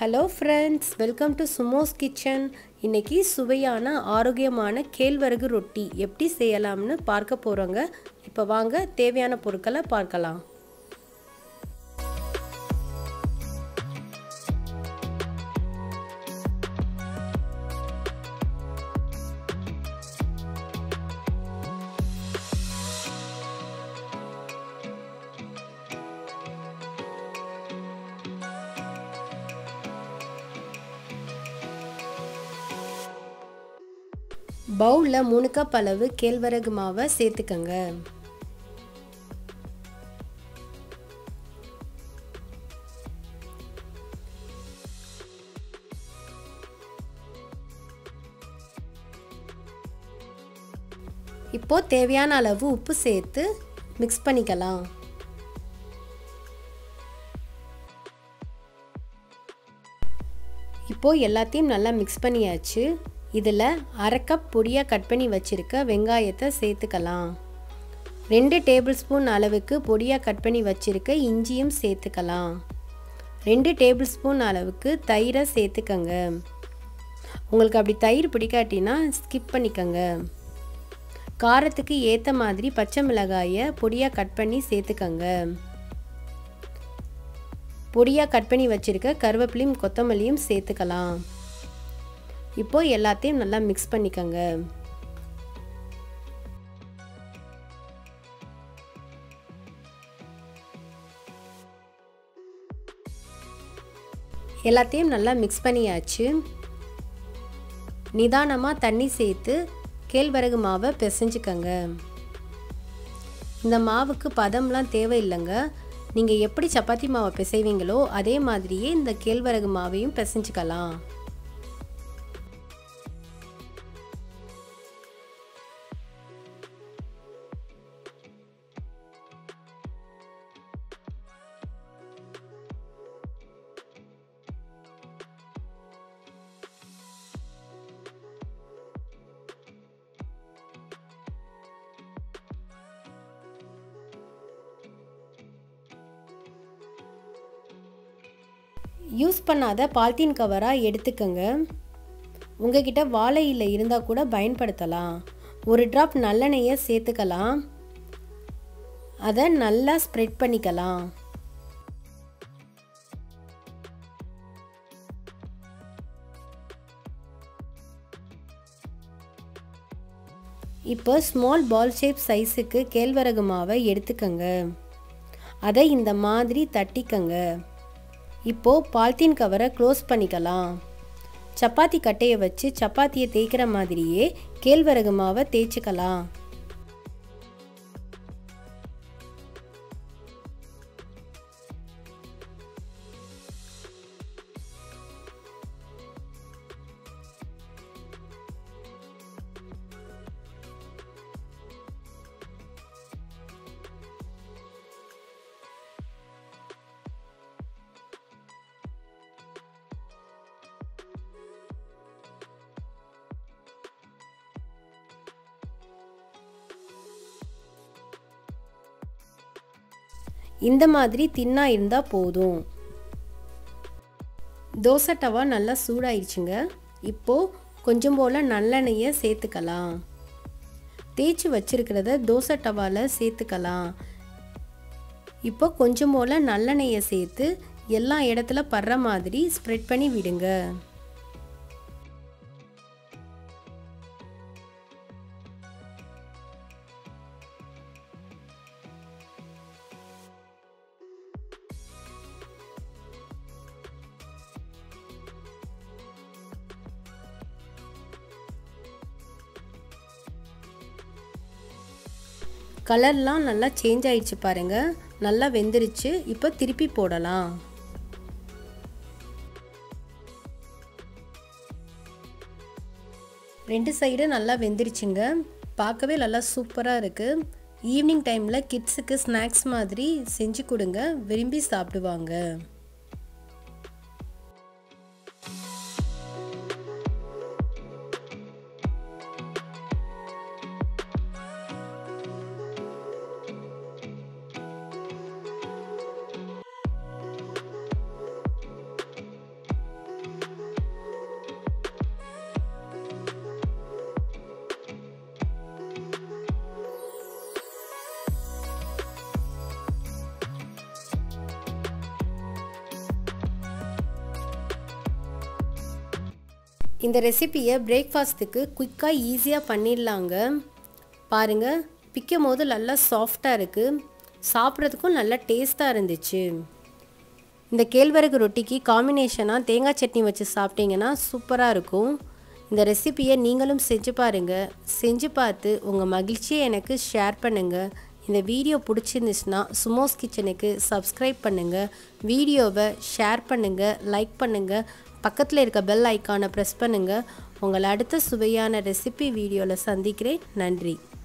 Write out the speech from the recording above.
hello friends welcome to Sumo's kitchen இன்னைக்கு சுவையான ஆரோக்கியமான கேழ்வரகு ரொட்டி எப்படி செய்யலாம்னு பார்க்க போகிறோங்க இப்போ வாங்க தேவையான பொருட்களை பார்க்கலாம் பவுலில் மூணு கப் அளவு கேழ்வரகு மாவை சேர்த்துக்கங்க இப்போ தேவையான அளவு உப்பு சேர்த்து மிக்ஸ் பண்ணிக்கலாம் இப்போது எல்லாத்தையும் நல்லா மிக்ஸ் பண்ணியாச்சு இதில் அரை கப் பொடியாக கட் பண்ணி வச்சுருக்க வெங்காயத்தை சேர்த்துக்கலாம் ரெண்டு டேபிள் ஸ்பூன் அளவுக்கு பொடியாக கட் பண்ணி வச்சுருக்க இஞ்சியும் சேர்த்துக்கலாம் ரெண்டு டேபிள் ஸ்பூன் அளவுக்கு தயிரை சேர்த்துக்கங்க உங்களுக்கு அப்படி தயிர் பிடிக்காட்டினா ஸ்கிப் பண்ணிக்கங்க காரத்துக்கு ஏற்ற மாதிரி பச்சை மிளகாயை பொடியாக கட் பண்ணி சேர்த்துக்கங்க பொடியாக கட் பண்ணி வச்சுருக்க கருவேப்பிலையும் கொத்தமல்லியும் சேர்த்துக்கலாம் இப்போ எல்லாத்தையும் நல்லா மிக்ஸ் பண்ணிக்கோங்க எல்லாத்தையும் நல்லா மிக்ஸ் பண்ணியாச்சு நிதானமாக தண்ணி சேர்த்து கேழ்வரகு மாவை பிசைஞ்சுக்கங்க இந்த மாவுக்கு பதம்லாம் தேவையில்லைங்க நீங்கள் எப்படி சப்பாத்தி மாவை பிசைவீங்களோ அதே மாதிரியே இந்த கேழ்வரகு மாவையும் பிசைஞ்சுக்கலாம் யூஸ் பண்ணாத பால்தீன் கவராக எடுத்துக்கோங்க உங்ககிட்ட வாழை இலை இருந்தால் கூட பயன்படுத்தலாம் ஒரு ட்ராப் நல்லெண்ணெயை சேர்த்துக்கலாம் அதை நல்லா ஸ்ப்ரெட் பண்ணிக்கலாம் இப்போ ஸ்மால் பால் ஷேப் சைஸுக்கு கேழ்வரகு மாவை எடுத்துக்கங்க அதை இந்த மாதிரி தட்டிக்கங்க இப்போது பால்தீன் கவரை க்ளோஸ் பண்ணிக்கலாம் சப்பாத்தி கட்டையை வச்சு சப்பாத்தியை தேய்க்கிற மாதிரியே கேழ்வரகு மாவை தேய்ச்சிக்கலாம் இந்த மாதிரி தின்னா இருந்தால் போதும் தோசை டவா நல்லா சூடாயிடுச்சுங்க இப்போது கொஞ்சம் போல் நல்லெண்ணெயை சேர்த்துக்கலாம் தேய்ச்சி வச்சிருக்கிறத தோசை டவாவில் சேர்த்துக்கலாம் இப்போ கொஞ்சம் போல் நல்லெண்ணெயை சேர்த்து எல்லா இடத்துல படுற மாதிரி ஸ்ப்ரெட் பண்ணி விடுங்க கலர்லாம் நல்லா சேஞ்ச் ஆயிடுச்சு பாருங்க நல்லா வெந்துருச்சு இப்போ திருப்பி போடலாம் ரெண்டு சைடு நல்லா வெந்துருச்சுங்க பார்க்கவே நல்லா சூப்பராக இருக்குது ஈவினிங் டைமில் கிட்ஸுக்கு ஸ்நாக்ஸ் மாதிரி செஞ்சு கொடுங்க விரும்பி சாப்பிடுவாங்க இந்த ரெசிப்பியை பிரேக்ஃபாஸ்ட்டுக்கு குயிக்காக ஈஸியாக பண்ணிடலாங்க பாருங்கள் பிக்கும் போது நல்லா சாஃப்டாக இருக்குது சாப்பிட்றதுக்கும் நல்லா டேஸ்ட்டாக இருந்துச்சு இந்த கேழ்வரகு ரொட்டிக்கு காம்பினேஷனாக தேங்காய் சட்னி வச்சு சாப்பிட்டீங்கன்னா சூப்பராக இருக்கும் இந்த ரெசிப்பியை நீங்களும் செஞ்சு பாருங்கள் செஞ்சு பார்த்து உங்கள் மகிழ்ச்சியை எனக்கு ஷேர் பண்ணுங்கள் இந்த வீடியோ பிடிச்சிருந்துச்சுன்னா சுமோஸ் கிச்சனுக்கு சப்ஸ்கிரைப் பண்ணுங்கள் வீடியோவை ஷேர் பண்ணுங்கள் லைக் பண்ணுங்கள் பக்கத்தில் இருக்க பெல் ஐக்கானை ப்ரெஸ் பண்ணுங்கள் உங்களை அடுத்த சுவையான ரெசிபி வீடியோவில் சந்திக்கிறேன் நன்றி